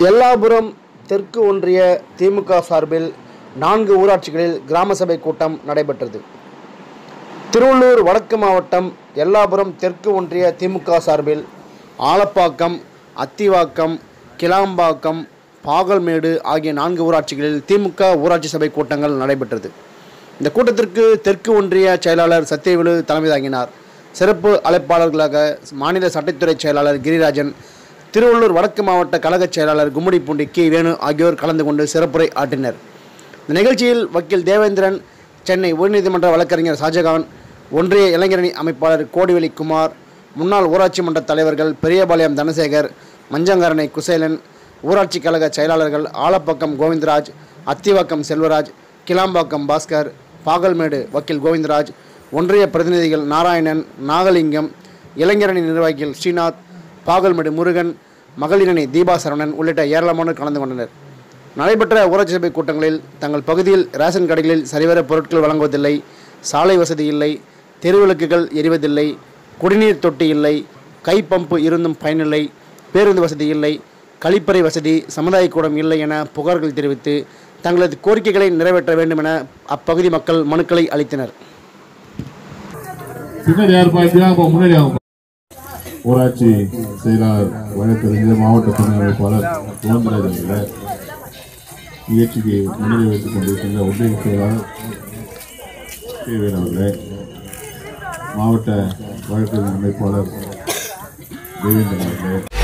எல்லாபுரம் தெற்கு ஒன்றிய திமுக சார்பில் நான்கு ஊராட்சிகளில் கிராம சபை கூட்டம் நடைபெற்றது திருவள்ளூர் வடக்கு மாவட்டம் எல்லாபுரம் தெற்கு ஒன்றிய திமுக சார்பில் ஆலப்பாக்கம் அத்திவாக்கம் கிளாம்பாக்கம் பாகல்மேடு ஆகிய நான்கு ஊராட்சிகளில் திமுக ஊராட்சி சபை கூட்டங்கள் நடைபெற்றது இந்த கூட்டத்திற்கு தெற்கு ஒன்றிய செயலாளர் சத்தியவேலு தலைமை தாங்கினார் சிறப்பு அழைப்பாளர்களாக மாநில சட்டத்துறை செயலாளர் கிரிராஜன் திருவள்ளூர் வடக்கு மாவட்ட கழக செயலாளர் கும்மிடிப்பூண்டி கே வேணு ஆகியோர் கலந்து கொண்டு சிறப்புரை ஆற்றினர் இந்த நிகழ்ச்சியில் வக்கீல் தேவேந்திரன் சென்னை உயர்நீதிமன்ற வழக்கறிஞர் ஷாஜகான் ஒன்றிய இளைஞரணி அமைப்பாளர் கோடிவெளி குமார் முன்னாள் ஊராட்சி மன்ற தலைவர்கள் பெரியபாளையம் தனசேகர் மஞ்சங்கரணை குசேலன் ஊராட்சி கழக செயலாளர்கள் ஆலப்பக்கம் கோவிந்தராஜ் அத்திவாக்கம் செல்வராஜ் கிளாம்பாக்கம் பாஸ்கர் பாகல்மேடு வக்கீல் கோவிந்தராஜ் ஒன்றிய பிரதிநிதிகள் நாராயணன் நாகலிங்கம் இளைஞரணி நிர்வாகிகள் ஸ்ரீநாத் பாகல்மேடு முருகன் மகளிரணி தீபா சரவணன் உள்ளிட்ட ஏராளமானோர் கலந்து கொண்டனர் நடைபெற்ற ஊராட்சி சபை கூட்டங்களில் தங்கள் பகுதியில் ரேஷன் கடைகளில் சரிவர பொருட்கள் வழங்குவதில்லை சாலை வசதி இல்லை தெருவிளக்குகள் எரிவதில்லை குடிநீர் தொட்டி இல்லை கை பம்பு இருந்தும் பயனில்லை பேருந்து வசதி இல்லை கழிப்பறை வசதி சமுதாய கூடம் இல்லை என புகார்கள் தெரிவித்து தங்களது கோரிக்கைகளை நிறைவேற்ற வேண்டும் என அப்பகுதி மக்கள் மனுக்களை அளித்தனர் பின்னாடி யார் பாத்தியா அப்ப முன்னாடி அவங்க ஊராட்சி செயலாளர் வழக்கறிஞர் மாவட்ட துணை அமைப்பாளர் கோவிந்தராஜ் அவர்கள் நிகழ்ச்சிக்கு முன்னிலை வைத்துக் கொண்டிருக்கின்ற ஒன்றிய செயலாளர் கேவீர் அவர்களே மாவட்ட வழக்கறிஞர் அமைப்பாளர் தேவேந்திரன் அவர்களே